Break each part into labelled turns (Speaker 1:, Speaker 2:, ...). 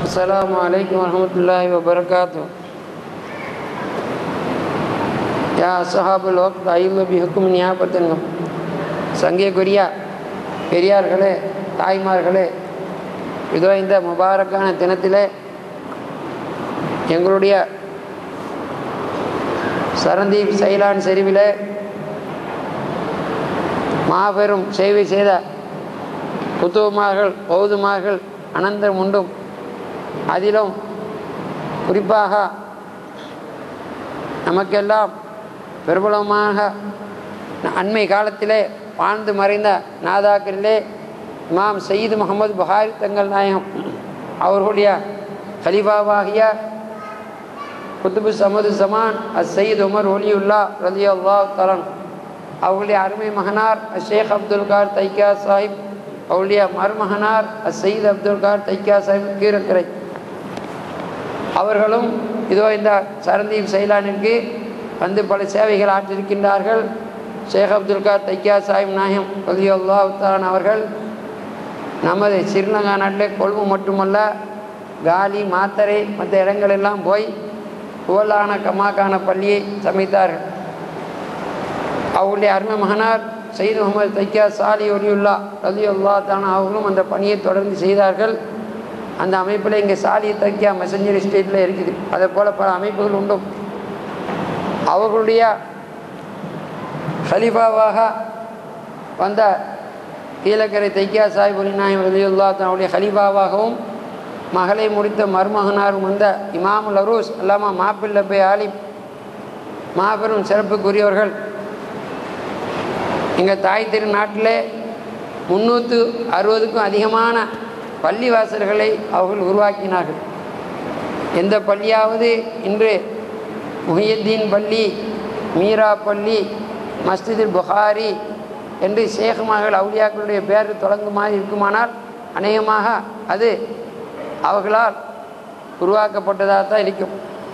Speaker 1: السلام عليكم ورحمة الله وبركاته يا أصحاب الوقت أيضا بحكم ஞாபகத்துங்க சங்கியக்குரிய பெரியார்களே தாய்மார்களே இதோ இந்த முபாரக்கான தினத்திலே எங்களுடைய சரந்தீப் சைலான் செறிவிலே மாபெரும் சேவை செய்த புத்துவமார்கள் பௌதுமார்கள் அனந்தம் உண்டும் அதிலும் குறிப்பாக நமக்கெல்லாம் பிரபலமாக அண்மை காலத்திலே வாழ்ந்து மறைந்த நாதாக்களிலே இமாம் சயீது முகமது புகாரி தங்கள் நாயகம் அவர்களுடைய கலிபாவாகிய குத்துபு சமது சமான் அஸ் சயீத் உமர் ஒலியுல்லா ரலி அல்லா தலன் அவர்களுடைய அருமை மகனார் அஸ் ஷேக் அப்துல் கார் தைக்கா சாஹிப் அவருடைய மருமகனார் அஸ் சயீத் அப்துல் கார் தைக்கா சாஹிப் கீரக்கரை அவர்களும் இதோ இந்த சரந்தீப் சைலானிற்கு வந்து பல சேவைகள் ஆற்றிருக்கின்றார்கள் ஷேக் அப்துல் கார் தைக்கியா சாஹிப் நாயம் ரலி அல்லாஹான் அவர்கள் நமது ஸ்ரீலங்கா நாட்டிலே கொழும்பு மட்டுமல்ல காலி மாத்தரை மற்ற இடங்களெல்லாம் போய் புகழான கமாக்கான பள்ளியை சமைத்தார்கள் அவருடைய அருமை மகனார் சயீத் முகமது தைக்கியா சாலி ஒலியுல்லா ரலி அல்லா தானா அவர்களும் அந்த பணியை தொடர்ந்து செய்தார்கள் அந்த அமைப்பில் இங்கே சாலி தைக்கியா மெசஞ்சர் ஸ்டேட்டில் இருக்குது அதே போல் பல அமைப்புகள் உண்டும் அவர்களுடைய ஹலிஃபாவாக வந்த கீழக்கரை தைக்கியா சாஹிப் அலி நாயம் ரலியுல்லா தன்னுடைய ஹலிஃபாவாகவும் மகளை முடித்த மருமகனாரும் வந்த இமாமுல் அரூஸ் அல்லாமா மாப்பிள்ள பே ஆலிம் மாபெரும் சிறப்புக்குரியவர்கள் எங்கள் தாய் திரு நாட்டிலே முந்நூற்று அறுபதுக்கும் அதிகமான பள்ளி வாசல்களை அவர்கள் உருவாக்கினார்கள் எந்த பள்ளியாவது இன்று முஹியத்தீன் பள்ளி மீரா பள்ளி மஸ்ஜிது புகாரி என்று ஷேக் மகள் அவுலியாக்களுடைய பேர் தொடங்குமாறு இருக்குமானால் அநேகமாக அது அவர்களால் உருவாக்கப்பட்டதாக தான் இருக்கும்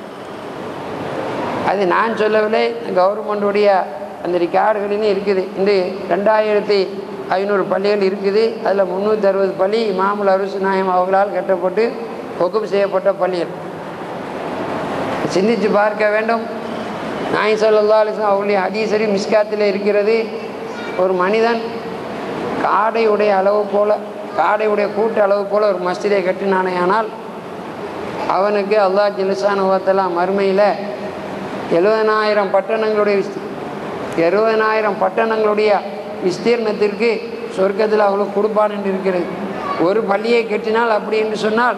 Speaker 1: அது நான் சொல்லவில்லை கவர்மெண்டுடைய அந்த ரிக்கார்டுகளிலும் இருக்குது இன்று ரெண்டாயிரத்தி ஐநூறு பள்ளிகள் இருக்குது அதில் முந்நூற்றி அறுபது பள்ளி இமாமுல் அருசு நாயம் அவர்களால் கட்டப்பட்டு ஒக்கும் செய்யப்பட்ட பள்ளிகள் சிந்தித்து பார்க்க வேண்டும் நாய் சல்லா அலிஸ்லாம் அவருடைய ஹதீசரி மிஸ்காத்தில் இருக்கிறது ஒரு மனிதன் காடை உடைய அளவு போல காடை உடைய கூட்டு அளவு போல ஒரு மஸ்ஜிதை கட்டினானே ஆனால் அவனுக்கு அல்லா ஜிலிசானுவத்தெல்லாம் மறுமையில் எழுபதனாயிரம் பட்டணங்களுடைய எழுபதனாயிரம் பட்டணங்களுடைய விஸ்தீர்ணத்திற்கு சொர்க்கத்தில் அவ்வளோ கொடுப்பான் என்று இருக்கிறது ஒரு பள்ளியை கட்டினால் அப்படி என்று சொன்னால்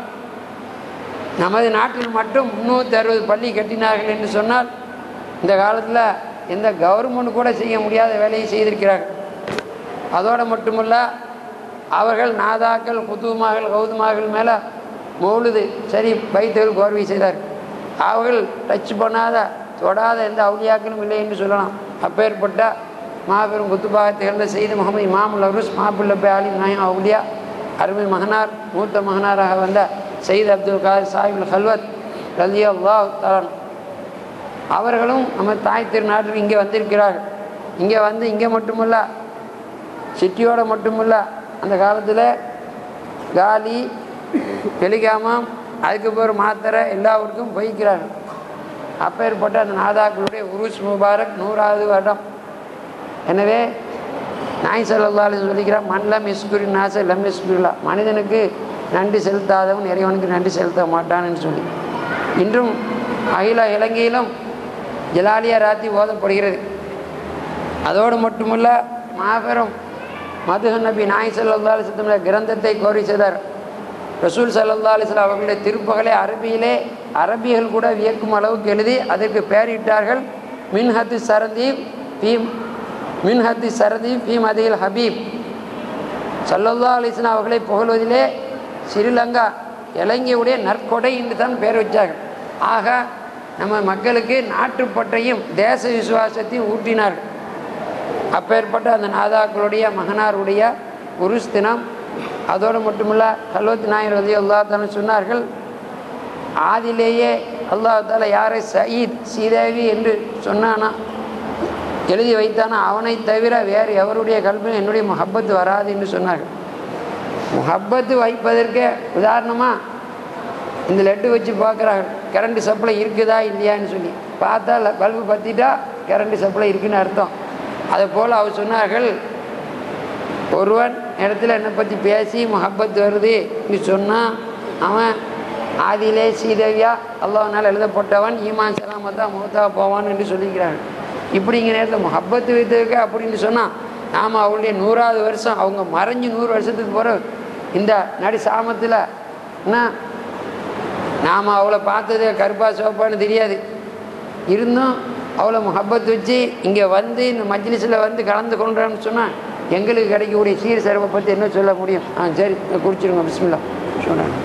Speaker 1: நமது நாட்டில் மட்டும் முந்நூற்றி அறுபது பள்ளி கட்டினார்கள் என்று சொன்னால் இந்த காலத்தில் எந்த கவர்மெண்ட் கூட செய்ய முடியாத வேலையை செய்திருக்கிறார்கள் அதோடு மட்டுமல்ல அவர்கள் நாதாக்கள் குத்துமார்கள் கௌதுமார்கள் மேலே மௌலுது சரி வைத்தவர்கள் கோர்வை செய்தார் அவர்கள் டச் பண்ணாத தொடாத எந்த அவுளியாக்களும் இல்லை என்று சொல்லலாம் அப்பேற்பட்ட மாபெரும் குத்துபாக திகழ்ந்த செய்து முகமது இமாமுல் அருஸ் மாபுல்ல ஆலி நாயம் அவுலியா அருமை மகனார் மூத்த மகனாராக வந்த சயீத் அப்துல் காதர் சாஹிபுல் ஹல்வத் ரலி அல்லாஹ் தலான் அவர்களும் நம்ம தாய் திருநாட்டில் இங்கே வந்திருக்கிறார்கள் இங்கே வந்து இங்கே மட்டுமல்ல சிட்டியோடு மட்டுமல்ல அந்த காலத்தில் காலி டெலிகாமம் அதுக்கு பிறகு மாத்திரை எல்லாருக்கும் போய்க்கிறார்கள் அப்பேற்பட்ட அந்த நாதாக்களுடைய உருஸ் முபாரக் நூறாவது வருடம் எனவே நாய் சல்லாலே சொல்லிக்கிறான் மண்லம் இஸ்குரி நாச லம் இஸ்குரிலா மனிதனுக்கு நன்றி செலுத்தாதவன் இறைவனுக்கு நன்றி செலுத்த மாட்டான்னு சொல்லி இன்றும் அகில இலங்கையிலும் ஜலாலியா ராத்தி ஓதப்படுகிறது அதோடு மட்டுமல்ல மாபெரும் மதுக நபி நாய் சல்லா அலிஸ்லமுடைய கிரந்தத்தை கோரி செய்தார் ரசூல் சல்லா அலிஸ்லாம் அவர்களுடைய திருப்பகலை அரபியிலே அரபியர்கள் கூட வியக்கும் அளவுக்கு எழுதி அதற்கு பெயரிட்டார்கள் மின்ஹத்து சரந்தீப் பீம் மின்ஹத்தி சரதீப் பீம் அதில் ஹபீப் சல்லல்லா அலிஸ்லாம் அவர்களை புகழ்வதிலே ஸ்ரீலங்கா இலங்கையுடைய நற்கொடை என்று தான் பெயர் வச்சார்கள் ஆக நம்ம மக்களுக்கு நாட்டுப்பற்றையும் தேச விசுவாசத்தையும் ஊட்டினார்கள் அப்பேற்பட்ட அந்த நாதாக்களுடைய மகனாருடைய உருஸ் தினம் அதோடு மட்டுமல்ல கல்வத் நாயர் ரதி அல்லா தானே சொன்னார்கள் ஆதிலேயே அல்லா தால யாரை சயீத் சீதேவி என்று சொன்னானா எழுதி வைத்தானா அவனை தவிர வேறு எவருடைய கல்வியும் என்னுடைய முஹப்பத்து வராது என்று சொன்னார்கள் முஹப்பத்து வைப்பதற்கு உதாரணமாக இந்த லட்டு வச்சு பார்க்குறாங்க கரண்ட் சப்ளை இருக்குதா இல்லையான்னு சொல்லி பார்த்தா ல- பல்பு பற்றிட்டா கரண்ட் சப்ளை இருக்குன்னு அர்த்தம் அதை போல் அவர் சொன்னார்கள் ஒருவன் இடத்துல என்னை பற்றி பேசி முஹப்பத் வருது நீ சொன்னால் அவன் ஆதியிலே சீதேவியா அல்லாஹ்னால் எழுதப்பட்டவன் ஈமான் சலாமத்தா மூத்தா போவான் என்று சொல்லிக்கிறாங்க இப்படிங்கிற நேரத்தில் முஹப்பத்து வைத்திருக்க அப்படின்னு சொன்னால் நாம் அவளுடைய நூறாவது வருஷம் அவங்க மறைஞ்சு நூறு வருஷத்துக்கு போகிற இந்த நடி சாமத்தில் என்ன நாம் அவளை பார்த்தது கருப்பா சோப்பான்னு தெரியாது இருந்தும் அவளை முஹப்பத் வச்சு இங்கே வந்து இந்த மஜ்லிஸில் வந்து கலந்து கொண்டோம்னு சொன்னால் எங்களுக்கு கிடைக்கக்கூடிய சீர் சிறப்பை பற்றி என்ன சொல்ல முடியும் ஆ சரி குடிச்சிருங்க பிஸ்மில்லா சொல்கிறேன்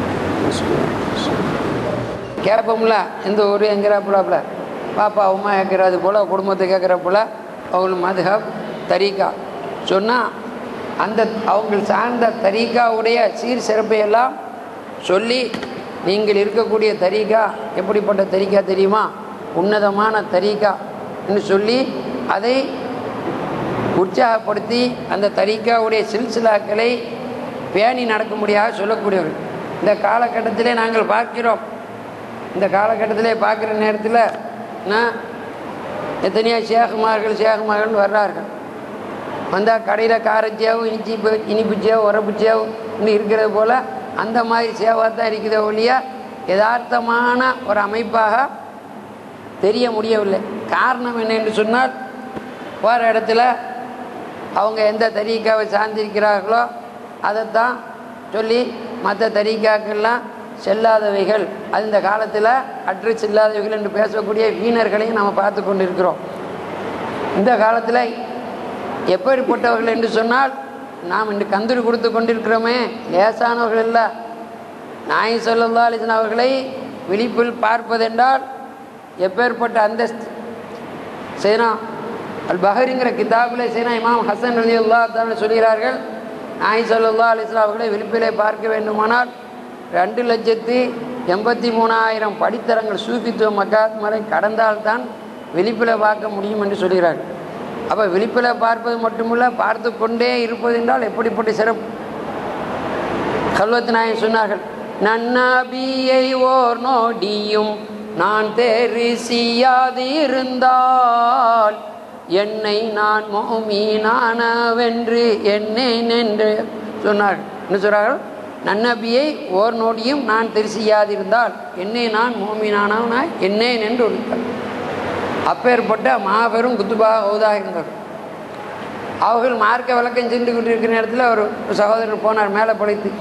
Speaker 1: கேட்போம்ல எந்த ஊர் எங்கிறாப்புலாப்புல பாப்பா உமா கேட்குறது போல் குடும்பத்தை கேட்குறப்போல அவங்க மதுஹப் தரீக்கா சொன்னால் அந்த அவங்க சார்ந்த தரீக்காவுடைய சீர் சிறப்பை எல்லாம் சொல்லி நீங்கள் இருக்கக்கூடிய தரீக்கா எப்படிப்பட்ட தரீக்கா தெரியுமா உன்னதமான தரீக்கா என்று சொல்லி அதை உற்சாகப்படுத்தி அந்த தரீக்காவுடைய சில்சிலாக்களை பேணி நடக்கும்படியாக சொல்லக்கூடியவர்கள் இந்த காலகட்டத்திலே நாங்கள் பார்க்கிறோம் இந்த காலகட்டத்திலே பார்க்குற நேரத்தில் நான் எத்தனையோ சேகுமார்கள் சேகுமார்கள் வர்றார்கள் வந்தால் கடையில் காரச்சேவும் இனிச்சி இனிப்பு சேவு உரப்பு சேவு இன்னும் இருக்கிறது போல் அந்த மாதிரி சேவாக தான் இருக்குதே ஒழிய யதார்த்தமான ஒரு அமைப்பாக தெரிய முடியவில்லை காரணம் என்ன என்று சொன்னால் போகிற இடத்துல அவங்க எந்த தரீக்காவை சார்ந்திருக்கிறார்களோ அதைத்தான் சொல்லி மற்ற தரீக்காக்கெல்லாம் செல்லாதவைகள் அது இந்த காலத்தில் அட்ரஸ் இல்லாதவைகள் என்று பேசக்கூடிய வீணர்களையும் நம்ம பார்த்து கொண்டு இருக்கிறோம் இந்த காலத்தில் எப்படிப்பட்டவர்கள் என்று சொன்னால் நாம் இன்று கந்தூரி கொடுத்து கொண்டிருக்கிறோமே லேசானவர்கள் இல்லை நாய் சொல்லல்லா அலிசன் அவர்களை விழிப்பில் பார்ப்பதென்றால் எப்பேற்பட்ட அந்தஸ்து சேனா அல் பஹரிங்கிற கிதாபில் சேனா இமாம் ஹசன் அலி அல்லா தான் சொல்கிறார்கள் நாய் சொல்லல்லா அலிஸ்லாம் அவர்களை விழிப்பிலே பார்க்க வேண்டுமானால் ரெண்டு லட்சத்தி எண்பத்தி மூணாயிரம் படித்தரங்கள் சூஃபித்துவ மகாத்மரை கடந்தால்தான் விழிப்பில் பார்க்க முடியும் என்று சொல்கிறார்கள் அப்போ விழிப்பில் பார்ப்பது மட்டுமல்ல பார்த்து கொண்டே இருப்பது என்றால் எப்படிப்பட்ட சிறப்பு கல்வத்து நாயன் சொன்னார்கள் நன்னாபியை ஓர் நோடியும் நான் தெரிசியாது இருந்தால் என்னை நான் மோமீனானவென்று என்னேன் என்று சொன்னார்கள் என்ன சொல்றார்கள் நன்னபியை ஓர் நோடியும் நான் தெரிசியாதிருந்தால் என்னை நான் மோமீனானவனாய் என்னேன் என்று ஒழித்தார் அப்பேற்பட்ட மாபெரும் குத்துபாக ஹவுதாக இருந்தார்கள் அவர்கள் மார்க்க விளக்கம் சென்று கொண்டிருக்கிற நேரத்தில் ஒரு சகோதரர் போனார் மேலே படைத்து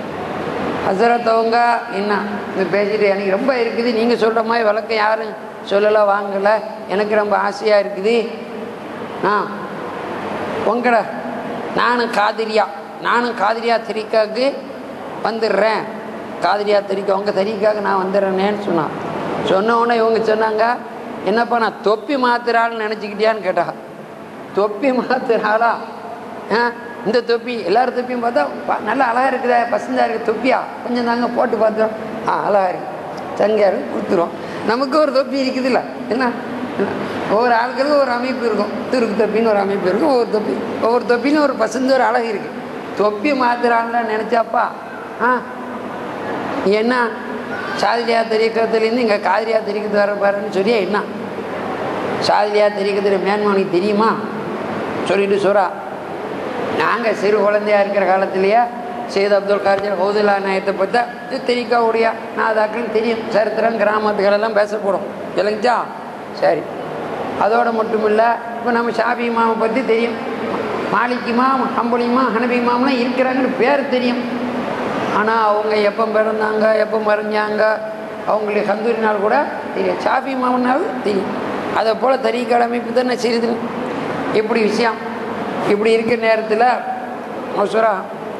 Speaker 1: ஹசரத் அவங்க என்ன இந்த பேசிட்டு எனக்கு ரொம்ப இருக்குது நீங்கள் சொல்கிற மாதிரி விளக்கம் யாரும் சொல்லலை வாங்கலை எனக்கு ரொம்ப ஆசையாக இருக்குது ஆ உங்களை நானும் காதிரியா நானும் காதிரியா திரிக்காவுக்கு வந்துடுறேன் காதிரியா திரிக்கா உங்கள் தரிக்காக நான் வந்துடுறேனேன்னு சொன்னான் சொன்ன உடனே இவங்க சொன்னாங்க என்னப்பா நான் தொப்பி மாத்துறாள்னு நினச்சிக்கிட்டியான்னு கேட்டா தொப்பி மாத்துறாளா ஆ இந்த தொப்பி எல்லாரும் தொப்பியும் பார்த்தா ப- நல்லா அழகாக இருக்குதா பசந்தா இருக்குது தொப்பியா கொஞ்சம் தாங்க போட்டு பார்த்துரும் ஆ அழகாக இருக்கு சங்கையாக இருக்கு கொடுத்துருவோம் நமக்கு ஒரு தொப்பி இருக்குதுல்ல என்ன என்ன? ஒவ்வொரு ஆட்களுக்கும் ஒரு அமைப்பு இருக்கும் துருக்கு தொப்பின்னு ஒரு அமைப்பு இருக்கும் ஒவ்வொரு தொப்பி ஒவ்வொரு தொப்பின்னு ஒரு பசந்து ஒரு அழகு இருக்குது தொப்பி மாத்துறான்னு நினச்சாப்பா ஆ நீ என்ன சாதிலியா தெரிவிக்கிறதுலேருந்து இங்கே காதிரியா தெரிவிக்கிறது வர பாருன்னு சொல்லியா என்ன சாதிலியா தெரிவிக்கிறது மேன்மை உனக்கு தெரியுமா சொல்லிட்டு சொல்கிறா நாங்கள் சிறு குழந்தையா இருக்கிற காலத்திலேயே சையத் அப்துல் கார்ஜர் ஹவுதுல்லா நாயத்தை பார்த்தா இது தெரிவிக்கக்கூடிய நாதாக்கள் தெரியும் சரித்திரம் கிராமத்துகளெல்லாம் பேசப்படும் இல்லைங்கச்சா சரி அதோட மட்டும் இல்லை இப்போ நம்ம ஷாபி இமாமை பற்றி தெரியும் மாலிக் இமாம் ஹம்புல் இமாம் ஹனபி இமாம்லாம் இருக்கிறாங்கன்னு பேர் தெரியும் ஆனால் அவங்க எப்போ பிறந்தாங்க எப்போ மறைஞ்சாங்க அவங்களுடைய கந்தூரி நாள் கூட தெரியும் ஷாஃபி இமாம்னாலும் தெரியும் அதை போல் தறிக்கால அமைப்பு தானே சிறிது இப்படி விஷயம் இப்படி இருக்கிற நேரத்தில் மசூரா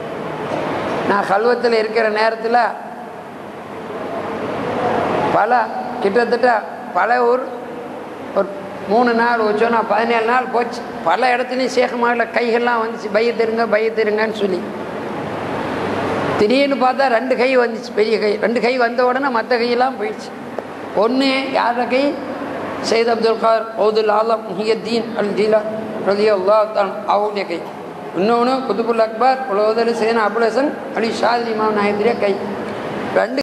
Speaker 1: நான் கல்வத்தில் இருக்கிற நேரத்தில் பல கிட்டத்தட்ட பல ஊர் ஒரு மூணு நாள் வச்சோன்னா பதினேழு நாள் போச்சு பல இடத்துலையும் சேகமாகல கைகள்லாம் வந்துச்சு பைய தெரிங்க பைய தெரிங்கன்னு சொல்லி திடீர்னு பார்த்தா ரெண்டு கை வந்துச்சு பெரிய கை ரெண்டு கை வந்த உடனே மற்ற கையெல்லாம் போயிடுச்சு ஒன்று யாரோட கை சையத் அப்துல் கார் ஹவுதுல் ஆலம் முஹியத்தீன் அல் ஜீலா ரலி அல்லா தான் அவருடைய கை இன்னொன்று குதுபுல் அக்பர் உலகத்தில் சேனா அபுல் ஹசன் அலி ஷாதி இமாம் நாயந்திரிய கை ரெண்டு